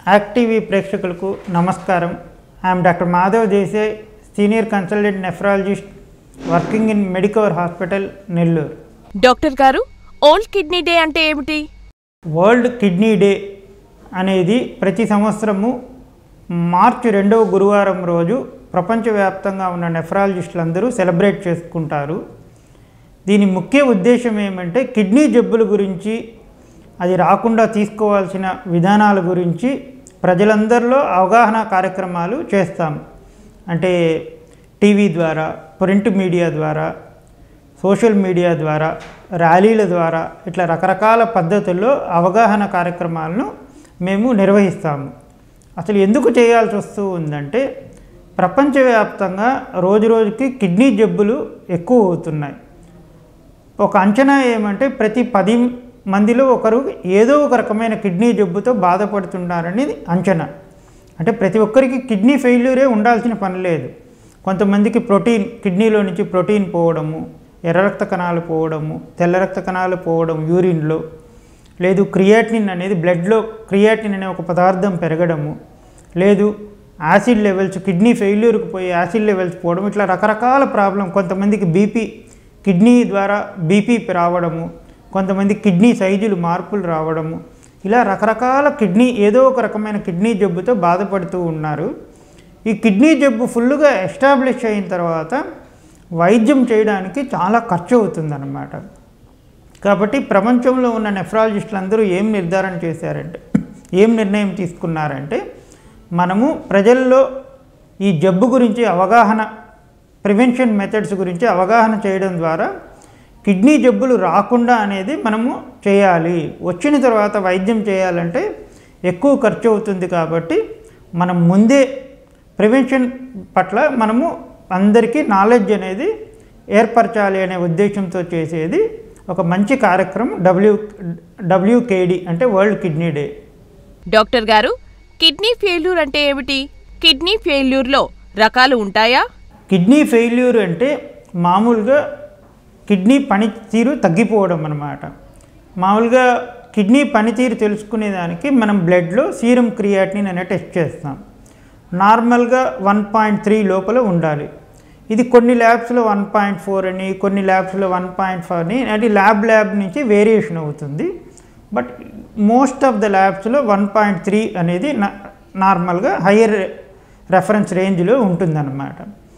యాక్టీవీ ప్రేక్షకులకు నమస్కారం I'm doctor Madhav Desai senior consultant nephrologist working in Medicover hospital Nellore doctor గారు world kidney day అంటే ఏమిటి వరల్డ్ కిడ్నీ డే అనేది ప్రతి సంవత్సరము మార్చి రెండవ గురువారం రోజు ప్రపంచవ్యాప్తంగా ఉన్న నెఫ్రాలజిస్టులందరూ సెలబ్రేట్ చేసుకుంటారు దీని ముఖ్య ఉద్దేశం ఏమంటే కిడ్నీ జబ్బుల గురించి అది రాకుండా తీసుకోవాల్సిన విధానాల గురించి ప్రజలందరిలో అవగాహన కార్యక్రమాలు చేస్తాం అంటే టీవీ ద్వారా ప్రింట్ మీడియా ద్వారా సోషల్ మీడియా ద్వారా ర్యాలీల ద్వారా ఇట్లా రకరకాల పద్ధతుల్లో అవగాహన కార్యక్రమాలను మేము నిర్వహిస్తాము అసలు ఎందుకు చేయాల్సి వస్తూ ఉందంటే ప్రపంచవ్యాప్తంగా రోజు రోజుకి కిడ్నీ జబ్బులు ఎక్కువ అవుతున్నాయి ఒక అంచనా ఏమంటే ప్రతి పది మందిలో ఒకరు ఏదో ఒక రకమైన కిడ్నీ జబ్బుతో బాధపడుతున్నారని అంచనా అంటే ప్రతి ఒక్కరికి కిడ్నీ ఫెయిల్యూరే ఉండాల్సిన పని లేదు కొంతమందికి ప్రోటీన్ కిడ్నీలో నుంచి ప్రోటీన్ పోవడము ఎర్ర రక్త కణాలు పోవడము తెల్ల రక్త కణాలు పోవడం యూరిన్లో లేదు క్రియాటినిన్ అనేది బ్లడ్లో క్రియాటిన్ అనే ఒక పదార్థం పెరగడము లేదు యాసిడ్ లెవెల్స్ కిడ్నీ ఫెయిల్యూర్కి పోయి యాసిడ్ లెవెల్స్ పోవడం ఇట్లా రకరకాల ప్రాబ్లం కొంతమందికి బీపీ కిడ్నీ ద్వారా బీపీ రావడము కొంతమంది కిడ్నీ సైజులు మార్పులు రావడము ఇలా రకరకాల కిడ్నీ ఏదో ఒక రకమైన కిడ్నీ జబ్బుతో బాధపడుతూ ఉన్నారు ఈ కిడ్నీ జబ్బు ఫుల్గా ఎస్టాబ్లిష్ అయిన తర్వాత వైద్యం చేయడానికి చాలా ఖర్చు అవుతుందన్నమాట కాబట్టి ప్రపంచంలో ఉన్న నెఫ్రాలజిస్టులు అందరూ ఏం నిర్ధారణ చేశారంటే ఏం నిర్ణయం తీసుకున్నారంటే మనము ప్రజల్లో ఈ జబ్బు గురించి అవగాహన ప్రివెన్షన్ మెథడ్స్ గురించి అవగాహన చేయడం ద్వారా కిడ్నీ జబ్బులు రాకుండా అనేది మనము చేయాలి వచ్చిన తర్వాత వైద్యం చేయాలంటే ఎక్కువ ఖర్చు అవుతుంది కాబట్టి మనం ముందే ప్రివెన్షన్ పట్ల మనము అందరికీ నాలెడ్జ్ అనేది ఏర్పరచాలి అనే ఉద్దేశంతో చేసేది ఒక మంచి కార్యక్రమం డబ్ల్యూ డబ్ల్యూకేడి అంటే వరల్డ్ కిడ్నీ డే డాక్టర్ గారు కిడ్నీ ఫెయిల్యూర్ అంటే ఏమిటి కిడ్నీ ఫెయిల్యూర్లో రకాలు ఉంటాయా కిడ్నీ ఫెయిల్యూర్ అంటే మామూలుగా కిడ్నీ పనితీరు తగ్గిపోవడం అన్నమాట మామూలుగా కిడ్నీ పనితీరు తెలుసుకునేదానికి మనం బ్లడ్లో సీరం క్రియాటినిన్ అనే టెస్ట్ చేస్తాం నార్మల్గా వన్ పాయింట్ త్రీ లోపల ఉండాలి ఇది కొన్ని ల్యాబ్స్లో వన్ పాయింట్ ఫోర్ అని కొన్ని ల్యాబ్స్లో వన్ పాయింట్ ఫైవ్ అని అది ల్యాబ్ ల్యాబ్ నుంచి వేరియేషన్ అవుతుంది బట్ మోస్ట్ ఆఫ్ ద ల్యాబ్స్లో వన్ పాయింట్ త్రీ అనేది నార్మల్గా హయ్యర్ రెఫరెన్స్ రేంజ్లో ఉంటుందన్నమాట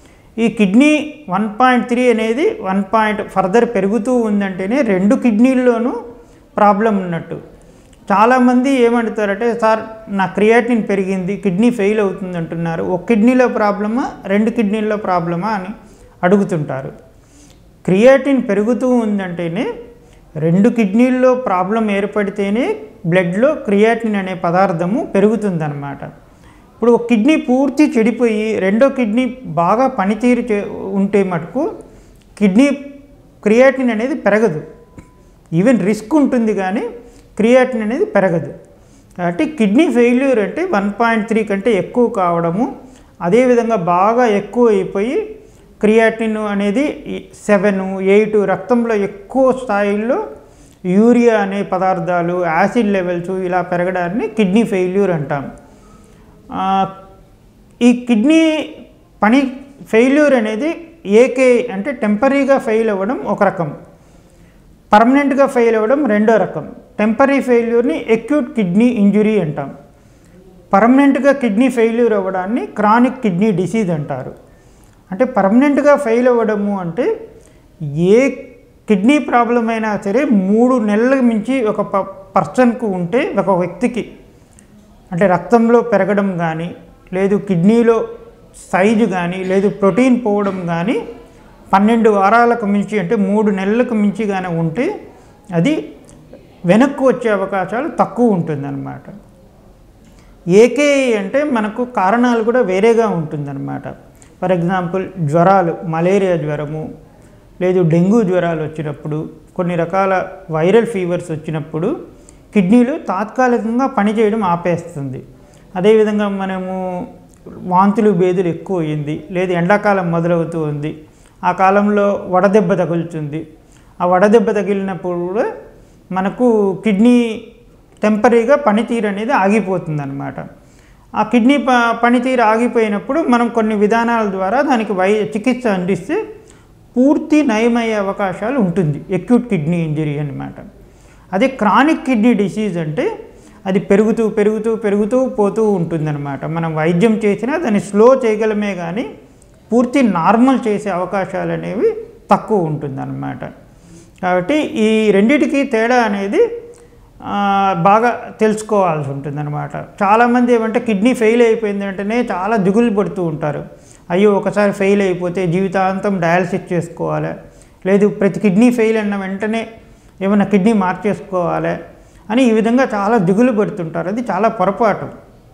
ఈ కిడ్నీ వన్ పాయింట్ త్రీ అనేది వన్ పాయింట్ ఫర్దర్ పెరుగుతూ ఉందంటేనే రెండు కిడ్నీల్లోనూ ప్రాబ్లం ఉన్నట్టు చాలామంది ఏమంటారంటే సార్ నా క్రియాటిన్ పెరిగింది కిడ్నీ ఫెయిల్ అవుతుంది అంటున్నారు ఒక కిడ్నీలో ప్రాబ్లమా రెండు కిడ్నీల్లో ప్రాబ్లమా అని అడుగుతుంటారు క్రియాటిన్ పెరుగుతూ ఉందంటేనే రెండు కిడ్నీల్లో ప్రాబ్లం ఏర్పడితేనే బ్లడ్లో క్రియాటిన్ అనే పదార్థము పెరుగుతుందన్నమాట ఇప్పుడు ఒక కిడ్నీ పూర్తి చెడిపోయి రెండో కిడ్నీ బాగా పనితీరు చే ఉంటే మటుకు కిడ్నీ క్రియాటిన్ అనేది పెరగదు ఈవెన్ రిస్క్ ఉంటుంది కానీ క్రియాటిన్ అనేది పెరగదు కాబట్టి కిడ్నీ ఫెయిల్యూర్ అంటే వన్ పాయింట్ త్రీ కంటే ఎక్కువ కావడము అదేవిధంగా బాగా ఎక్కువ అయిపోయి క్రియాటిన్ అనేది సెవెన్ ఎయిట్ రక్తంలో ఎక్కువ స్థాయిల్లో యూరియా అనే పదార్థాలు యాసిడ్ లెవెల్స్ ఇలా పెరగడాన్ని కిడ్నీ ఫెయిల్యూర్ అంటాం ఆ, ఈ కిడ్నీ పని ఫెయిల్యూర్ అనేది ఏకే అంటే టెంపరీగా ఫెయిల్ అవ్వడం ఒక రకం పర్మనెంట్గా ఫెయిల్ అవ్వడం రెండో రకం టెంపరీ ఫెయిల్యూర్ని ఎక్యూట్ కిడ్నీ ఇంజురీ అంటాం పర్మనెంట్గా కిడ్నీ ఫెయిల్యూర్ అవ్వడాన్ని క్రానిక్ కిడ్నీ డిసీజ్ అంటారు అంటే పర్మనెంట్గా ఫెయిల్ అవ్వడము అంటే ఏ కిడ్నీ ప్రాబ్లం అయినా సరే మూడు నెలలకు మించి ఒక ప పర్సన్కు ఉంటే ఒక వ్యక్తికి అంటే రక్తంలో పెరగడం కానీ లేదు కిడ్నీలో సైజు కానీ లేదు ప్రోటీన్ పోవడం కానీ పన్నెండు వారాలకు మించి అంటే మూడు నెలలకు మించి కానీ ఉంటే అది వెనక్కు వచ్చే అవకాశాలు తక్కువ ఉంటుందన్నమాట ఏకేఐ అంటే మనకు కారణాలు కూడా వేరేగా ఉంటుందన్నమాట ఫర్ ఎగ్జాంపుల్ జ్వరాలు మలేరియా జ్వరము లేదు డెంగ్యూ జ్వరాలు వచ్చినప్పుడు కొన్ని రకాల వైరల్ ఫీవర్స్ వచ్చినప్పుడు కిడ్నీలు తాత్కాలికంగా పనిచేయడం ఆపేస్తుంది అదేవిధంగా మనము వాంతులు బేదులు ఎక్కువ అయ్యింది లేదు ఎండాకాలం మొదలవుతూ ఉంది ఆ కాలంలో వడదెబ్బ తగులుతుంది ఆ వడదెబ్బ తగిలినప్పుడు కూడా మనకు కిడ్నీ టెంపరీగా పనితీరు అనేది ఆగిపోతుంది అనమాట ఆ కిడ్నీ ప పనితీరు ఆగిపోయినప్పుడు మనం కొన్ని విధానాల ద్వారా దానికి వై చికిత్స అందిస్తే పూర్తి నయమయ్యే అవకాశాలు ఉంటుంది ఎక్యూట్ కిడ్నీ ఇంజరీ అన్నమాట అదే క్రానిక్ కిడ్నీ డిసీజ్ అంటే అది పెరుగుతూ పెరుగుతూ పెరుగుతూ పోతూ ఉంటుందన్నమాట మనం వైద్యం చేసినా దాన్ని స్లో చేయగలమే కానీ పూర్తి నార్మల్ చేసే అవకాశాలు అనేవి తక్కువ ఉంటుందన్నమాట కాబట్టి ఈ రెండిటికి తేడా అనేది ఆ, బాగా తెలుసుకోవాల్సి ఉంటుందన్నమాట చాలామంది ఏమంటే కిడ్నీ ఫెయిల్ అయిపోయింది వెంటనే చాలా దిగులు పడుతూ ఉంటారు అయ్యో ఒకసారి ఫెయిల్ అయిపోతే జీవితాంతం డయాలసిస్ చేసుకోవాలి లేదు ప్రతి కిడ్నీ ఫెయిల్ అన్న వెంటనే ఏమైనా కిడ్నీ మార్చేసుకోవాలి అని ఈ విధంగా చాలా దిగులు పడుతుంటారు అది చాలా పొరపాటు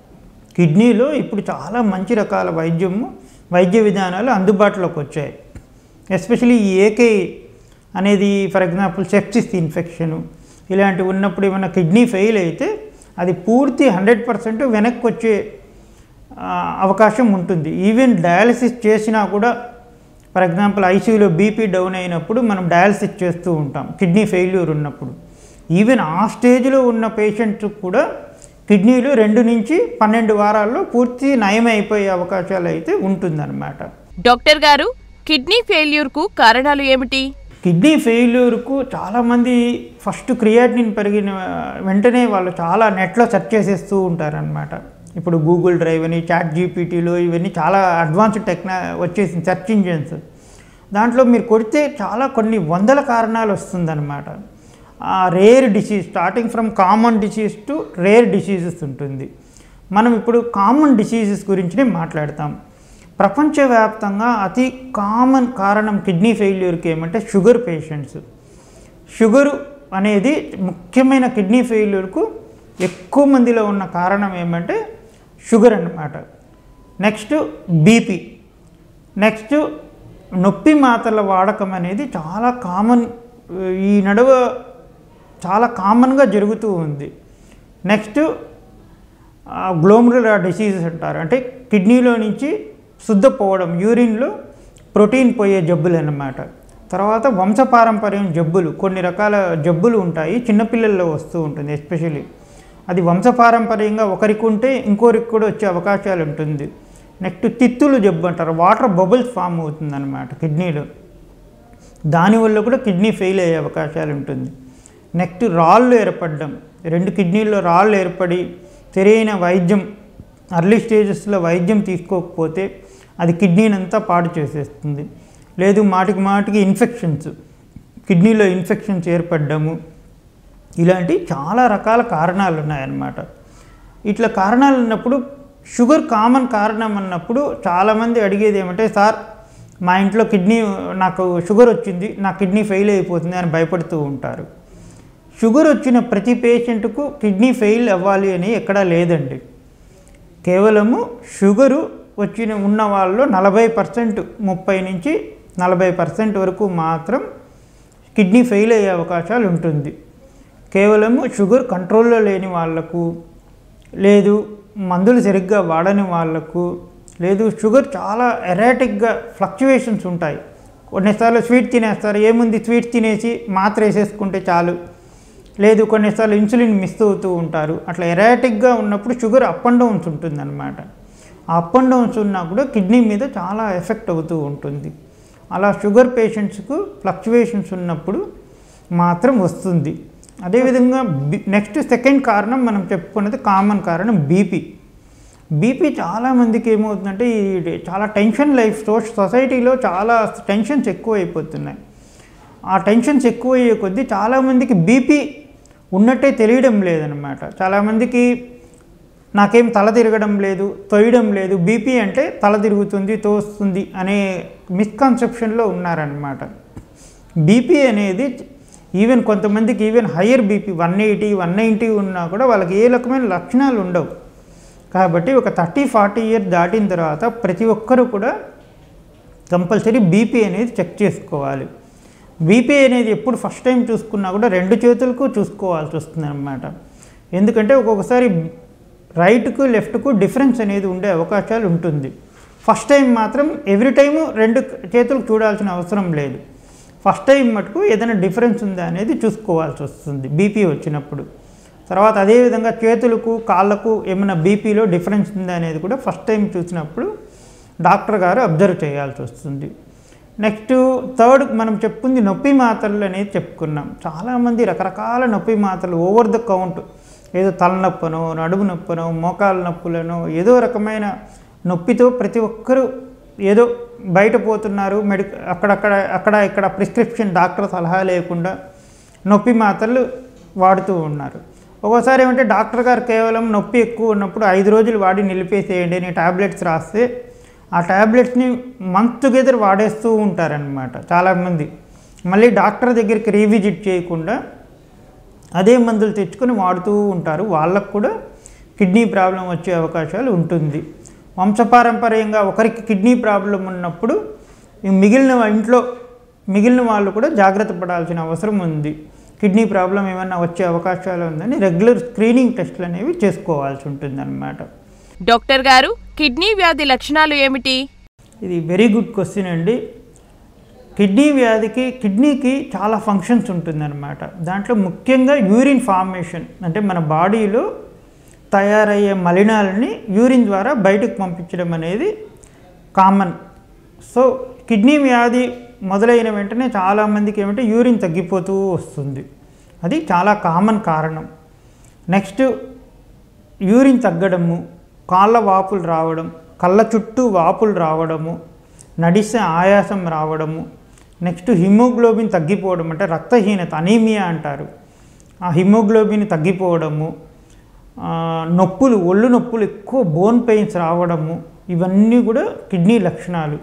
కిడ్నీలో ఇప్పుడు చాలా మంచి రకాల వైద్యము వైద్య విధానాలు అందుబాటులోకి వచ్చాయి ఎస్పెషలీ ఈ ఏకే అనేది ఫర్ ఎగ్జాంపుల్ సెప్సిస్ ఇన్ఫెక్షను ఇలాంటివి ఉన్నప్పుడు ఏమైనా కిడ్నీ ఫెయిల్ అయితే అది పూర్తి హండ్రెడ్ పర్సెంట్ వెనక్కి వచ్చే ఆ, అవకాశం ఉంటుంది ఈవెన్ డయాలసిస్ చేసినా కూడా ఫర్ ఎగ్జాంపుల్ ఐసీయూలో బీపీ డౌన్ అయినప్పుడు మనం డయాలసిస్ చేస్తూ ఉంటాం కిడ్నీ ఫెయిల్యూర్ ఉన్నప్పుడు ఈవెన్ ఆ స్టేజ్లో ఉన్న పేషెంట్స్ కూడా కిడ్నీలు రెండు నుంచి పన్నెండు వారాల్లో పూర్తి నయమైపోయే అవకాశాలు అయితే ఉంటుందన్నమాట డాక్టర్ గారు కిడ్నీ ఫెయిల్యూర్కు కారణాలు ఏమిటి కిడ్నీ ఫెయిల్యూర్కు చాలామంది ఫస్ట్ క్రియాటినిన్ పెరిగిన వెంటనే వాళ్ళు చాలా నెట్లో సెర్చ్ చేసేస్తూ ఉంటారనమాట ఇప్పుడు గూగుల్ డ్రైవ్ అని చాట్ జీపీటీలో ఇవన్నీ చాలా అడ్వాన్స్డ్ టెక్నా వచ్చేసింది సెర్చ్ ఇంజిన్స్ దాంట్లో మీరు కొడితే చాలా కొన్ని వందల కారణాలు వస్తుందన్నమాట ఆ rare disease starting from common disease to rare diseases ఉంటుంది మనం ఇప్పుడు కామన్ డిసీజెస్ గురించి మాట్లాడతాం ప్రపంచవ్యాప్తంగా అతి కామన్ కారణం కిడ్నీ ఫెయిల్యూర్కి ఏమంటే షుగర్ పేషెంట్స్ షుగరు అనేది ముఖ్యమైన కిడ్నీ ఫెయిల్యూర్కు ఎక్కువ మందిలో ఉన్న కారణం ఏమంటే షుగర్ అన్నమాట నెక్స్ట్ బీపీ నెక్స్ట్ నొప్పి మాత్రల వాడకం అనేది చాలా కామన్ ఈ నడువ చాలా కామన్గా జరుగుతూ ఉంది నెక్స్ట్ గ్లోమరులర్ డిసీజెస్ అంటారు అంటే కిడ్నీలో నుంచి శుద్ధ పోవడం యూరిన్లో ప్రోటీన్ పోయే జబ్బులు అన్నమాట తర్వాత వంశపారంపర్యం జబ్బులు కొన్ని రకాల జబ్బులు ఉంటాయి చిన్నపిల్లల్లో వస్తూ ఉంటుంది ఎస్పెషల్లీ అది వంశపారంపర్యంగా ఒకరికి ఉంటే ఇంకోరికి కూడా వచ్చే అవకాశాలు ఉంటుంది నెక్స్ట్ తిత్తులు జబ్బు అంటారు వాటర్ బబుల్స్ ఫామ్ అవుతుంది అనమాట కిడ్నీలో దానివల్ల కూడా కిడ్నీ ఫెయిల్ అయ్యే అవకాశాలు ఉంటుంది నెక్స్ట్ రాళ్ళు ఏర్పడడం రెండు కిడ్నీల్లో రాళ్ళు ఏర్పడి సరైన వైద్యం అర్లీ స్టేజెస్లో వైద్యం తీసుకోకపోతే అది కిడ్నీని అంతా పాడు చేసేస్తుంది లేదు మాటికి మాటికి ఇన్ఫెక్షన్స్ కిడ్నీలో ఇన్ఫెక్షన్స్ ఏర్పడ్డము ఇలాంటి చాలా రకాల కారణాలు ఉన్నాయన్నమాట ఇట్లా కారణాలు ఉన్నప్పుడు షుగర్ కామన్ కారణం అన్నప్పుడు చాలామంది అడిగేది ఏమంటే సార్ మా ఇంట్లో కిడ్నీ నాకు షుగర్ వచ్చింది నా కిడ్నీ ఫెయిల్ అయిపోతుంది అని భయపడుతూ ఉంటారు షుగర్ వచ్చిన ప్రతి పేషెంట్కు కిడ్నీ ఫెయిల్ అవ్వాలి అని ఎక్కడా లేదండి కేవలము షుగరు వచ్చిన ఉన్న వాళ్ళలో నలభై పర్సెంట్ ముప్పై నుంచి నలభై పర్సెంట్ వరకు మాత్రం కిడ్నీ ఫెయిల్ అయ్యే అవకాశాలు ఉంటుంది కేవలము షుగర్ కంట్రోల్లో లేని వాళ్ళకు లేదు మందులు సరిగ్గా వాడని వాళ్ళకు లేదు షుగర్ చాలా ఎరాటిక్గా ఫ్లక్చువేషన్స్ ఉంటాయి కొన్నిసార్లు స్వీట్ తినేస్తారు ఏముంది స్వీట్ తినేసి మాత్ర వేసేసుకుంటే చాలు లేదు కొన్నిసార్లు ఇన్సులిన్ మిస్ అవుతూ ఉంటారు అట్లా ఎరాటిక్గా ఉన్నప్పుడు షుగర్ అప్ అండ్ డౌన్స్ ఉంటుందన్నమాట ఆ అప్ అండ్ డౌన్స్ ఉన్నా కూడా కిడ్నీ మీద చాలా ఎఫెక్ట్ అవుతూ ఉంటుంది అలా షుగర్ పేషెంట్స్కు ఫ్లక్చువేషన్స్ ఉన్నప్పుడు మాత్రం వస్తుంది అదేవిధంగా బి నెక్స్ట్ సెకండ్ కారణం మనం చెప్పుకున్నది కామన్ కారణం బీపీ బీపీ చాలామందికి ఏమవుతుందంటే ఈ చాలా టెన్షన్ లైఫ్ సొసైటీలో చాలా టెన్షన్స్ ఎక్కువ అయిపోతున్నాయి ఆ టెన్షన్స్ ఎక్కువ అయ్యే కొద్దీ చాలామందికి బీపీ ఉన్నట్టే తెలియడం లేదనమాట చాలామందికి నాకేం తల తిరగడం లేదు తొయ్యడం లేదు బీపీ అంటే తల తిరుగుతుంది తోస్తుంది అనే మిస్కన్సెప్షన్లో ఉన్నారనమాట బీపీ అనేది ఈవెన్ కొంతమందికి even higher BP one eighty one ninety ఉన్నా కూడా వాళ్ళకి ఏ రకమైన లక్షణాలు ఉండవు కాబట్టి ఒక థర్టీ ఫార్టీ ఇయర్ దాటిన తర్వాత ప్రతి ఒక్కరూ కూడా కంపల్సరీ బీపీ అనేది చెక్ చేసుకోవాలి బీపీ అనేది ఎప్పుడు ఫస్ట్ టైం చూసుకున్నా కూడా రెండు చేతులకు చూసుకోవాల్సి వస్తుంది అనమాట ఎందుకంటే ఒక్కొక్కసారి రైట్కు లెఫ్ట్కు డిఫరెన్స్ అనేది ఉండే అవకాశాలు ఉంటుంది ఫస్ట్ టైం మాత్రం ఎవ్రీ టైము రెండు చేతులకు చూడాల్సిన అవసరం లేదు ఫస్ట్ టైం మటుకు ఏదైనా డిఫరెన్స్ ఉందా అనేది చూసుకోవాల్సి వస్తుంది బీపీ వచ్చినప్పుడు తర్వాత అదేవిధంగా చేతులకు కాళ్ళకు ఏమైనా బీపీలో డిఫరెన్స్ ఉందా అనేది కూడా ఫస్ట్ టైం చూసినప్పుడు డాక్టర్ గారు అబ్జర్వ్ చేయాల్సి వస్తుంది నెక్స్ట్ థర్డ్ మనం చెప్పుకుంది నొప్పి మాత్రలు అనేది చెప్పుకున్నాం చాలామంది రకరకాల నొప్పి మాత్రలు ఓవర్ ద కౌంట్ ఏదో తలనొప్పనో నడుము నొప్పనో మోకాల నొప్పులను ఏదో రకమైన నొప్పితో ప్రతి ఒక్కరూ ఏదో బయట పోతున్నారు మెడి అక్కడక్కడ అక్కడ ఇక్కడ ప్రిస్క్రిప్షన్ డాక్టర్ సలహా లేకుండా నొప్పి మాత్రలు వాడుతూ ఉన్నారు ఒక్కోసారి ఏమంటే డాక్టర్ గారు కేవలం నొప్పి ఎక్కువ ఉన్నప్పుడు ఐదు రోజులు వాడి నిలిపేసేయండి అని టాబ్లెట్స్ రాస్తే ఆ టాబ్లెట్స్ని మంత్ టుగెదర్ వాడేస్తూ ఉంటారనమాట చాలామంది మళ్ళీ డాక్టర్ దగ్గరికి రీవిజిట్ చేయకుండా అదే మందులు తెచ్చుకొని వాడుతూ ఉంటారు వాళ్ళకు కూడా కిడ్నీ ప్రాబ్లం వచ్చే అవకాశాలు ఉంటుంది వంశపారంపర్యంగా ఒకరికి కిడ్నీ ప్రాబ్లం ఉన్నప్పుడు ఈ మిగిలిన వా- ఇంట్లో మిగిలిన వాళ్ళు కూడా జాగ్రత్త పడాల్సిన అవసరం ఉంది కిడ్నీ ప్రాబ్లం ఏమైనా వచ్చే అవకాశాలు ఉందని రెగ్యులర్ స్క్రీనింగ్ టెస్ట్లు అనేవి చేసుకోవాల్సి ఉంటుందన్నమాట డాక్టర్ గారు కిడ్నీ వ్యాధి లక్షణాలు ఏమిటి ఇది వెరీ గుడ్ క్వశ్చన్ అండి కిడ్నీ వ్యాధికి కిడ్నీకి చాలా ఫంక్షన్స్ ఉంటుందన్నమాట దాంట్లో ముఖ్యంగా యూరిన్ ఫార్మేషన్ అంటే మన బాడీలో తయారయ్యే మలినాలని యూరిన్ ద్వారా బయటకు పంపించడం అనేది కామన్ సో కిడ్నీ వ్యాధి మొదలైన వెంటనే చాలామందికి ఏమంటే యూరిన్ తగ్గిపోతూ వస్తుంది అది చాలా కామన్ కారణం నెక్స్ట్ యూరిన్ తగ్గడము కాళ్ళ వాపులు రావడం కళ్ళ చుట్టూ వాపులు రావడము నడిస్తే ఆయాసం రావడము నెక్స్ట్ హిమోగ్లోబిన్ తగ్గిపోవడం అంటే రక్తహీనత అనీమియా అంటారు ఆ హిమోగ్లోబిన్ తగ్గిపోవడము ఆ, నొప్పులు ఒళ్ళు నొప్పులు ఎక్కువ బోన్ పెయిన్స్ రావడము ఇవన్నీ కూడా కిడ్నీ లక్షణాలు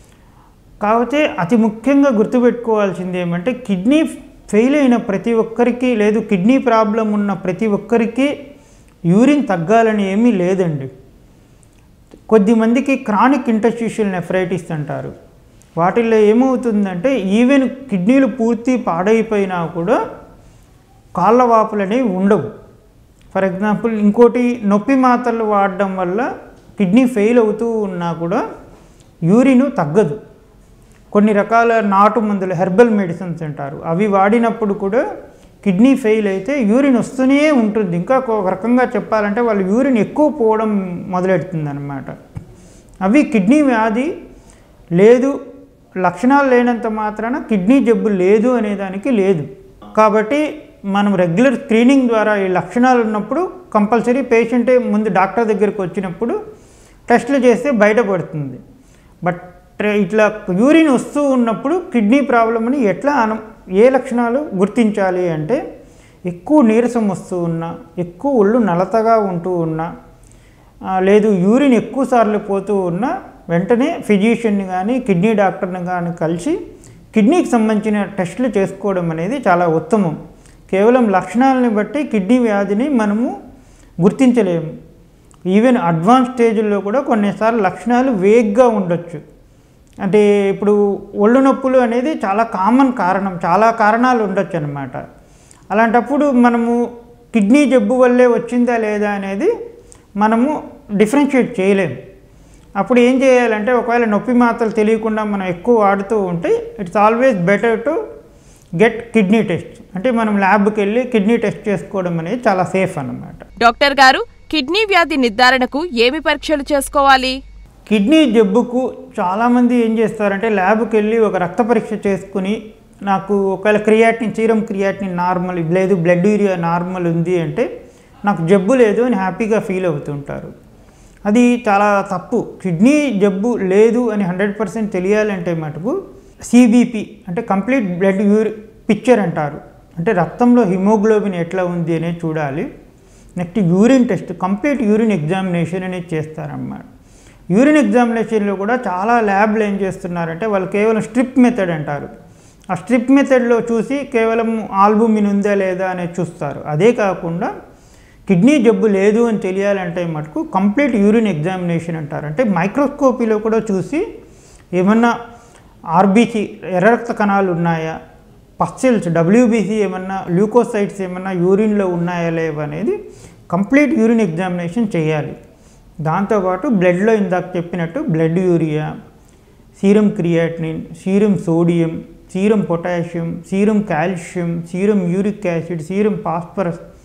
కాకపోతే అతి ముఖ్యంగా గుర్తుపెట్టుకోవాల్సింది ఏమంటే కిడ్నీ ఫెయిల్ అయిన ప్రతి ఒక్కరికి లేదు కిడ్నీ ప్రాబ్లం ఉన్న ప్రతి ఒక్కరికి యూరిన్ తగ్గాలని ఏమీ లేదండి కొద్దిమందికి క్రానిక్ ఇంటర్స్టిషియల్ నెఫ్రైటిస్ అంటారు వాటిల్లో ఏమవుతుందంటే ఈవెన్ కిడ్నీలు పూర్తి పాడైపోయినా కూడా కాళ్ళ వాపులు అనేవి ఉండవు ఫర్ ఎగ్జాంపుల్ ఇంకోటి నొప్పి మాత్రలు వాడడం వల్ల కిడ్నీ ఫెయిల్ అవుతూ ఉన్నా కూడా యూరిన్ తగ్గదు కొన్ని రకాల నాటు మందులు హెర్బల్ మెడిసిన్స్ అంటారు అవి వాడినప్పుడు కూడా కిడ్నీ ఫెయిల్ అయితే యూరిన్ వస్తూనే ఉంటుంది ఇంకా ఒక రకంగా చెప్పాలంటే వాళ్ళు యూరిన్ ఎక్కువ పోవడం మొదలెడుతుంది అనమాట అవి కిడ్నీ వ్యాధి లేదు లక్షణాలు లేనంత మాత్రాన కిడ్నీ జబ్బు లేదు అనేదానికి లేదు కాబట్టి మనం రెగ్యులర్ స్క్రీనింగ్ ద్వారా ఈ లక్షణాలు ఉన్నప్పుడు కంపల్సరీ పేషెంటే ముందు డాక్టర్ దగ్గరికి వచ్చినప్పుడు టెస్టులు చేస్తే బయటపడుతుంది బట్ ట్రే- ఇట్లా యూరిన్ వస్తూ ఉన్నప్పుడు కిడ్నీ ప్రాబ్లం అని ఎట్లా అనం ఏ లక్షణాలు గుర్తించాలి అంటే ఎక్కువ నీరసం వస్తూ ఉన్నా ఎక్కువ ఒళ్ళు నలతగా ఉంటూ ఉన్నా ఆ, లేదు యూరిన్ ఎక్కువ సార్లు పోతూ ఉన్నా వెంటనే ఫిజిషియన్ని కానీ కిడ్నీ డాక్టర్ని కానీ కలిసి కిడ్నీకి సంబంధించిన టెస్టులు చేసుకోవడం అనేది చాలా ఉత్తమం కేవలం లక్షణాలని బట్టి కిడ్నీ వ్యాధిని మనము గుర్తించలేము ఈవెన్ అడ్వాన్స్ స్టేజ్లో కూడా కొన్నిసార్లు లక్షణాలు వేగ్గా ఉండొచ్చు అంటే ఇప్పుడు ఒళ్ళు నొప్పులు అనేది చాలా కామన్ కారణం చాలా కారణాలు ఉండొచ్చు అనమాట అలాంటప్పుడు మనము కిడ్నీ జబ్బు వల్లే వచ్చిందా లేదా అనేది మనము డిఫరెన్షియేట్ చేయలేము అప్పుడు ఏం చేయాలంటే ఒకవేళ నొప్పి మాత్రలు తెలియకుండా మనం ఎక్కువ వాడుతూ ఉంటే it's always better to get kidney test అంటే మనం ల్యాబ్కి వెళ్ళి కిడ్నీ టెస్ట్ చేసుకోవడం అనేది చాలా సేఫ్ అన్నమాట డాక్టర్ గారు కిడ్నీ వ్యాధి నిర్ధారణకు ఏమి పరీక్షలు చేసుకోవాలి కిడ్నీ జబ్బుకు చాలామంది ఏం చేస్తారంటే ల్యాబ్కి వెళ్ళి ఒక రక్త పరీక్ష చేసుకుని నాకు ఒకవేళ క్రియాటిన్ సీరం క్రియాటిన్ నార్మల్ లేదు బ్లడ్ యూరియా నార్మల్ ఉంది అంటే నాకు జబ్బు లేదు అని హ్యాపీగా ఫీల్ అవుతుంటారు అది చాలా తప్పు కిడ్నీ జబ్బు లేదు అని హండ్రెడ్ పర్సెంట్ తెలియాలంటే మటుకు సిబిపి అంటే కంప్లీట్ బ్లడ్ యూరి పిక్చర్ అంటారు అంటే రక్తంలో హిమోగ్లోబిన్ ఎట్లా ఉంది అనేది చూడాలి next urine test complete urine examination అనేది చేస్తారన్నమాట యూరిన్ ఎగ్జామినేషన్లో కూడా చాలా ల్యాబ్లు ఏం చేస్తున్నారంటే వాళ్ళు కేవలం స్ట్రిప్ మెథడ్ అంటారు ఆ స్ట్రిప్ మెథడ్లో చూసి కేవలం ఆల్బుమిన్ ఉందా లేదా అనేది చూస్తారు అదే కాకుండా కిడ్నీ జబ్బు లేదు అని తెలియాలంటే మటుకు కంప్లీట్ యూరిన్ ఎగ్జామినేషన్ అంటారు అంటే మైక్రోస్కోపీలో కూడా చూసి ఏమన్నా ఆర్బీసీ ఎర్ర రక్త కణాలు ఉన్నాయా పస్సెల్స్ డబ్ల్యూబీసీ ఏమన్నా ల్యూకోసైట్స్ ఏమన్నా యూరిన్లో ఉన్నాయా లేవా అనేది కంప్లీట్ యూరిన్ ఎగ్జామినేషన్ చేయాలి దాంతోపాటు బ్లడ్లో ఇందాక చెప్పినట్టు blood urea serum creatinine serum sodium serum potassium serum calcium serum uric acid serum phosphorus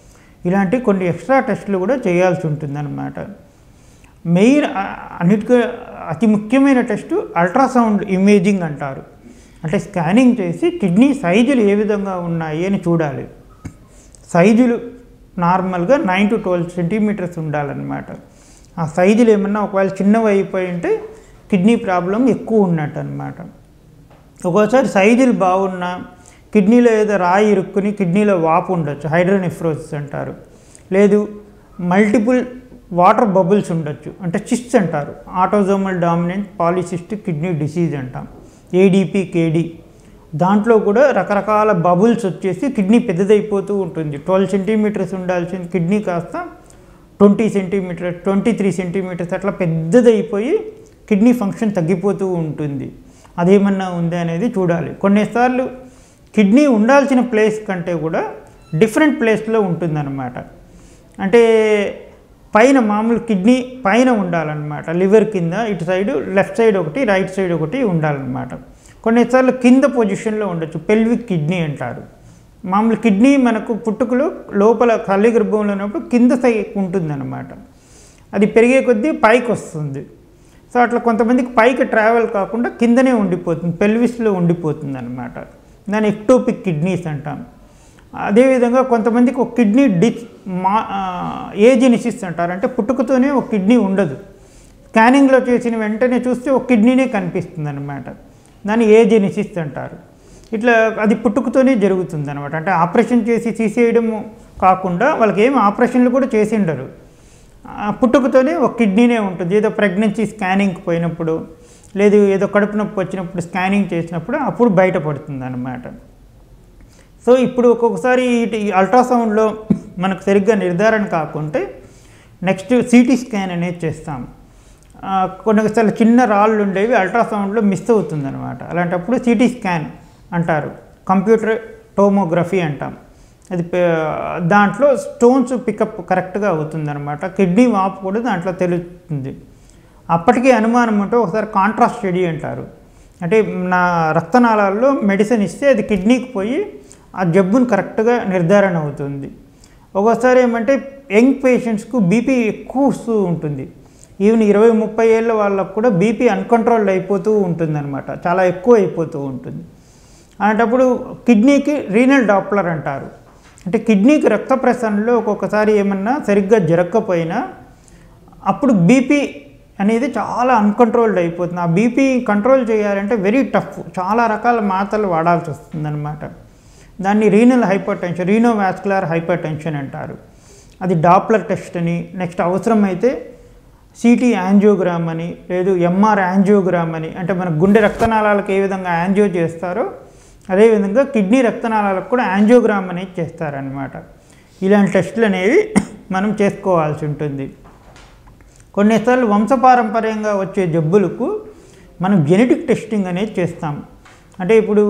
ఇలాంటి కొన్ని ఎక్స్ట్రా టెస్టులు కూడా చేయాల్సి ఉంటుందన్నమాట మెయిన్ అన్నిటికీ అతి ముఖ్యమైన టెస్ట్ అల్ట్రాసౌండ్ ఇమేజింగ్ అంటారు అంటే స్కానింగ్ చేసి కిడ్నీ సైజులు ఏ విధంగా ఉన్నాయి అని చూడాలి సైజులు నార్మల్గా నైన్ టు ట్వెల్వ్ సెంటీమీటర్స్ ఉండాలన్నమాట ఆ సైజులు ఏమన్నా ఒకవేళ చిన్నవి అయిపోయి ఉంటే కిడ్నీ ప్రాబ్లం ఎక్కువ ఉన్నట్టు అనమాట ఒక్కోసారి సైజులు బాగున్నా కిడ్నీలో ఏదో రాయి ఇరుక్కుని కిడ్నీలో వాపు ఉండొచ్చు హైడ్రోనెఫ్రోసిస్ అంటారు లేదు మల్టిపుల్ వాటర్ బబుల్స్ ఉండొచ్చు అంటే చిస్ట్ అంటారు autosomal dominant polycystic kidney disease అంటాం ఏడిపి కేడి దాంట్లో కూడా రకరకాల బబుల్స్ వచ్చేసి కిడ్నీ పెద్దదైపోతూ ఉంటుంది ట్వెల్వ్ సెంటీమీటర్స్ ఉండాల్సిన కిడ్నీ కాస్త twenty centimetre twenty three centimetres అట్లా పెద్దదైపోయి కిడ్నీ ఫంక్షన్ తగ్గిపోతూ ఉంటుంది అదేమన్నా ఉందా అనేది చూడాలి కొన్నిసార్లు కిడ్నీ ఉండాల్సిన ప్లేస్ కంటే కూడా డిఫరెంట్ ప్లేస్లో ఉంటుందన్నమాట అంటే పైన మామూలు కిడ్నీ పైన ఉండాలన్నమాట లివర్ కింద ఇటు సైడ్ లెఫ్ట్ సైడ్ ఒకటి రైట్ సైడ్ ఒకటి ఉండాలన్నమాట కొన్నిసార్లు కింద పొజిషన్లో ఉండొచ్చు పెల్విక్ కిడ్నీ అంటారు మామూలు కిడ్నీ మనకు పుట్టుకలో లోపల కళ్ళి గర్భంలో ఉన్నప్పుడు కింద సైడ్ ఉంటుందన్నమాట అది పెరిగే కొద్దీ పైకి వస్తుంది సో అట్లా కొంతమందికి పైకి ట్రావెల్ కాకుండా కిందనే ఉండిపోతుంది పెల్విస్లో ఉండిపోతుంది అనమాట దాన్ని ఎక్టోపిక్ కిడ్నీస్ అంటాం అదేవిధంగా కొంతమందికి ఒక కిడ్నీ డిచ్ మా ఏజెనిసిస్ అంటారు అంటే పుట్టుకతోనే ఒక కిడ్నీ ఉండదు స్కానింగ్లో చేసిన వెంటనే చూస్తే ఒక కిడ్నీనే కనిపిస్తుంది అనమాట దాన్ని ఏజెనిసిస్ అంటారు ఇట్లా అది పుట్టుకతోనే జరుగుతుంది అనమాట అంటే ఆపరేషన్ చేసి తీసేయడము కాకుండా వాళ్ళకి ఏమి ఆపరేషన్లు కూడా చేసి ఉండరు ఆ పుట్టుకతోనే ఒక కిడ్నీనే ఉంటుంది ఏదో ప్రెగ్నెన్సీ స్కానింగ్కి పోయినప్పుడు లేదు ఏదో కడుపు నొప్పి వచ్చినప్పుడు స్కానింగ్ చేసినప్పుడు అప్పుడు బయటపడుతుంది అనమాట సో ఇప్పుడు ఒక్కొక్కసారి ఇటు ఈ అల్ట్రాసౌండ్లో మనకు సరిగ్గా నిర్ధారణ కాకుంటే నెక్స్ట్ సిటీ స్కాన్ అనేది చేస్తాం ఆ, కొన్నిసార్లు చిన్న రాళ్ళు ఉండేవి అల్ట్రాసౌండ్లో మిస్ అవుతుంది అనమాట అలాంటప్పుడు సిటీ స్కాన్ అంటారు కంప్యూటర్ టోమోగ్రఫీ అంటాం అది పే- దాంట్లో స్టోన్స్ పికప్ కరెక్ట్గా అవుతుందన్నమాట కిడ్నీ వాపు కూడా దాంట్లో తెలుస్తుంది అప్పటికీ అనుమానం ఉంటే ఒకసారి కాంట్రాస్ట్ స్టడీ అంటారు అంటే నా రక్తనాళాల్లో మెడిసిన్ ఇస్తే అది కిడ్నీకి పోయి ఆ జబ్బును కరెక్ట్గా నిర్ధారణ అవుతుంది ఒక్కోసారి ఏమంటే యంగ్ పేషెంట్స్కు బీపీ ఎక్కువ వస్తూ ఉంటుంది ఈవెన్ ఇరవై ముప్పై ఏళ్ళ వాళ్ళకు కూడా బీపీ అన్కంట్రోల్డ్ అయిపోతూ ఉంటుందన్నమాట చాలా ఎక్కువ అయిపోతూ ఉంటుంది అలాంటప్పుడు కిడ్నీకి రీనల్ డాప్లర్ అంటారు అంటే కిడ్నీకి రక్త ప్రసరణలో ఒక్కొక్కసారి ఏమన్నా సరిగ్గా జరగకపోయినా అప్పుడు బీపీ అనేది చాలా అన్కంట్రోల్డ్ అయిపోతుంది ఆ బీపీ కంట్రోల్ చేయాలంటే వెరీ టఫ్ చాలా రకాల మాత్రలు వాడాల్సి వస్తుందన్నమాట దాన్ని renal hypertension renovascular hypertension అంటారు అది డాప్లర్ టెస్ట్ అని నెక్స్ట్ అవసరమైతే సిటీ యాంజియోగ్రామ్ అని లేదు ఎంఆర్ యాంజియోగ్రామ్ అని అంటే మన గుండె రక్తనాళాలకు ఏ విధంగా యాంజియో చేస్తారో అదేవిధంగా కిడ్నీ రక్తనాళాలకు కూడా యాంజియోగ్రామ్ అనేది చేస్తారనమాట ఇలాంటి టెస్టులు అనేవి మనం చేసుకోవాల్సి ఉంటుంది కొన్నిసార్లు వంశపారంపర్యంగా వచ్చే జబ్బులకు మనం జెనెటిక్ టెస్టింగ్ అనేది చేస్తాం అంటే ఇప్పుడు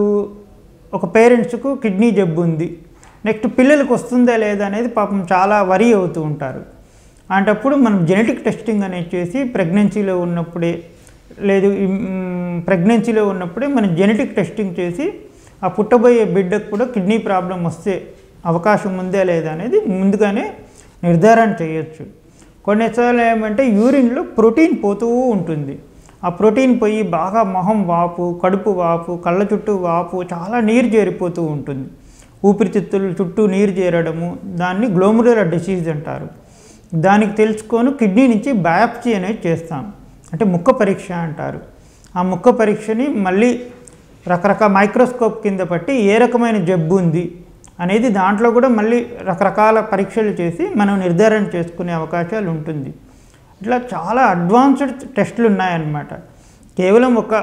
ఒక పేరెంట్స్కు కిడ్నీ జబ్బు ఉంది నెక్స్ట్ పిల్లలకు వస్తుందా లేదా అనేది పాపం చాలా వరి అవుతూ ఉంటారు అలాంటప్పుడు మనం జెనెటిక్ టెస్టింగ్ అనేది చేసి ప్రెగ్నెన్సీలో ఉన్నప్పుడే లేదు ప్రెగ్నెన్సీలో ఉన్నప్పుడే మనం జెనెటిక్ టెస్టింగ్ చేసి ఆ పుట్టబోయే బిడ్డకు కూడా కిడ్నీ ప్రాబ్లం వస్తే అవకాశం ఉందా లేదా అనేది ముందుగానే నిర్ధారణ చేయొచ్చు కొన్నిసార్లు ఏమంటే యూరిన్లో ప్రోటీన్ పోతూ ఉంటుంది ఆ ప్రోటీన్ పోయి బాగా మొహం వాపు కడుపు వాపు కళ్ళ చుట్టూ వాపు చాలా నీరు చేరిపోతూ ఉంటుంది ఊపిరితిత్తుల చుట్టూ నీరు చేరడము దాన్ని గ్లోమరులర్ డిసీజ్ అంటారు దానికి తెలుసుకొని కిడ్నీ నుంచి బయాప్సీ అనేది చేస్తాం అంటే ముక్క పరీక్ష అంటారు ఆ ముక్క పరీక్షని మళ్ళీ రకరకాల మైక్రోస్కోప్ కింద పట్టి ఏ రకమైన జబ్బు ఉంది అనేది దాంట్లో కూడా మళ్ళీ రకరకాల పరీక్షలు చేసి మనం నిర్ధారణ చేసుకునే అవకాశాలు ఉంటుంది ఇట్లా చాలా అడ్వాన్స్డ్ టెస్టులు ఉన్నాయన్నమాట కేవలం ఒక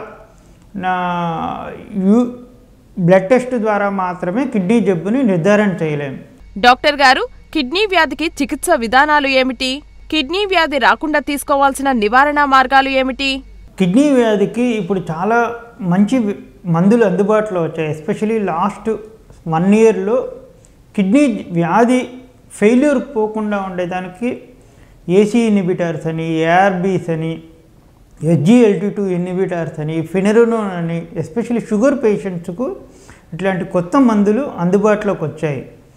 నా యూ బ్లడ్ టెస్ట్ ద్వారా మాత్రమే కిడ్నీ జబ్బుని నిర్ధారణ చేయలేము డాక్టర్ గారు కిడ్నీ వ్యాధికి చికిత్స విధానాలు ఏమిటి కిడ్నీ వ్యాధి రాకుండా తీసుకోవాల్సిన నివారణ మార్గాలు ఏమిటి కిడ్నీ వ్యాధికి ఇప్పుడు చాలా మంచి వి- మందులు అందుబాటులో వచ్చాయి ఎస్పెషలీ లాస్ట్ వన్ ఇయర్లో కిడ్నీ వ్యాధి ఫెయిల్యూర్ పోకుండా ఉండేదానికి ఏసీ ఇన్హిబిటర్స్ అని ఏఆర్బీస్ అని ఎస్జిఎల్టీ టూ ఇన్హిబిటర్స్ అని ఫినెరోనోన్ అని ఎస్పెషల్లీ షుగర్ పేషెంట్స్కు ఇట్లాంటి కొత్త మందులు అందుబాటులోకి వచ్చాయి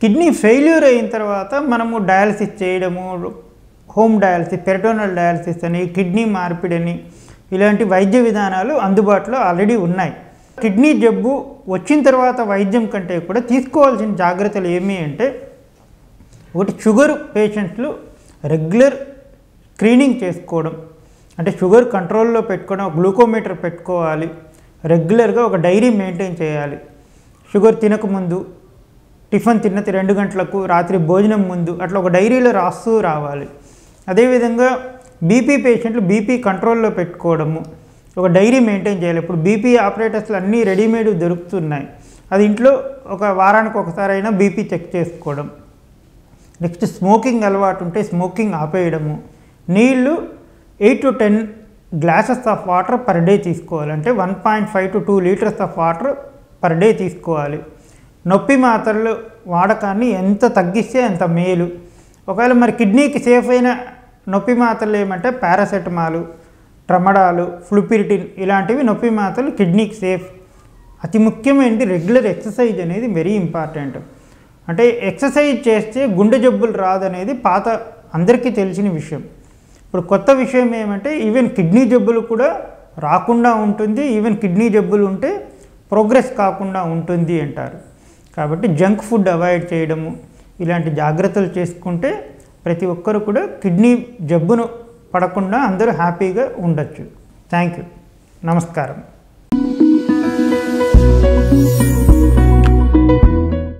కిడ్నీ ఫెయిల్యూర్ అయిన తర్వాత మనము డయాలసిస్ చేయడము హోమ్ డయాలసిస్ పెరటోనల్ డయాలసిస్ అని కిడ్నీ మార్పిడి అని ఇలాంటి వైద్య విధానాలు అందుబాటులో ఆల్రెడీ ఉన్నాయి కిడ్నీ జబ్బు వచ్చిన తర్వాత వైద్యం కంటే కూడా తీసుకోవాల్సిన జాగ్రత్తలు ఏమి అంటే ఒకటి షుగర్ పేషెంట్లు రెగ్యులర్ స్క్రీనింగ్ చేసుకోవడం అంటే షుగర్ కంట్రోల్లో పెట్టుకోవడం గ్లూకోమీటర్ పెట్టుకోవాలి రెగ్యులర్గా ఒక డైరీ మెయింటైన్ చేయాలి షుగర్ తినకముందు టిఫిన్ తిన్న రెండు గంటలకు రాత్రి భోజనం ముందు అట్లా ఒక డైరీలో రాస్తూ రావాలి అదేవిధంగా బీపీ పేషెంట్లు బీపీ కంట్రోల్లో పెట్టుకోవడము ఒక డైరీ మెయింటైన్ చేయాలి ఇప్పుడు బీపీ ఆపరేటర్స్లు అన్నీ రెడీమేడ్ దొరుకుతున్నాయి అది ఇంట్లో ఒక వారానికి ఒకసారి అయినా బీపీ చెక్ చేసుకోవడం నెక్స్ట్ స్మోకింగ్ అలవాటు ఉంటే స్మోకింగ్ ఆపేయడము నీళ్లు eight to ten glasses of water per day తీసుకోవాలి అంటే one point five to two litres of water per day తీసుకోవాలి నొప్పి మాత్రలు వాడకాన్ని ఎంత తగ్గిస్తే అంత మేలు ఒకవేళ మరి కిడ్నీకి సేఫ్ అయిన నొప్పి మాత్రలు ఏమంటే పారాసెటమాలు ట్రమడాలు ఫ్లూపిరిటిన్ ఇలాంటివి నొప్పి మాత్రలు కిడ్నీకి సేఫ్ అతి ముఖ్యమైనది రెగ్యులర్ ఎక్సర్సైజ్ అనేది వెరీ ఇంపార్టెంట్ అంటే ఎక్సర్సైజ్ చేస్తే గుండె జబ్బులు రాదనేది పాత అందరికీ తెలిసిన విషయం ఇప్పుడు కొత్త విషయం ఏమంటే ఈవెన్ కిడ్నీ జబ్బులు కూడా రాకుండా ఉంటుంది ఈవెన్ కిడ్నీ జబ్బులు ఉంటే ప్రోగ్రెస్ కాకుండా ఉంటుంది అంటారు కాబట్టి జంక్ ఫుడ్ అవాయిడ్ చేయడము ఇలాంటి జాగ్రత్తలు చేసుకుంటే ప్రతి ఒక్కరు కూడా కిడ్నీ జబ్బును పడకుండా అందరూ హ్యాపీగా ఉండొచ్చు థ్యాంక్ యూ నమస్కారం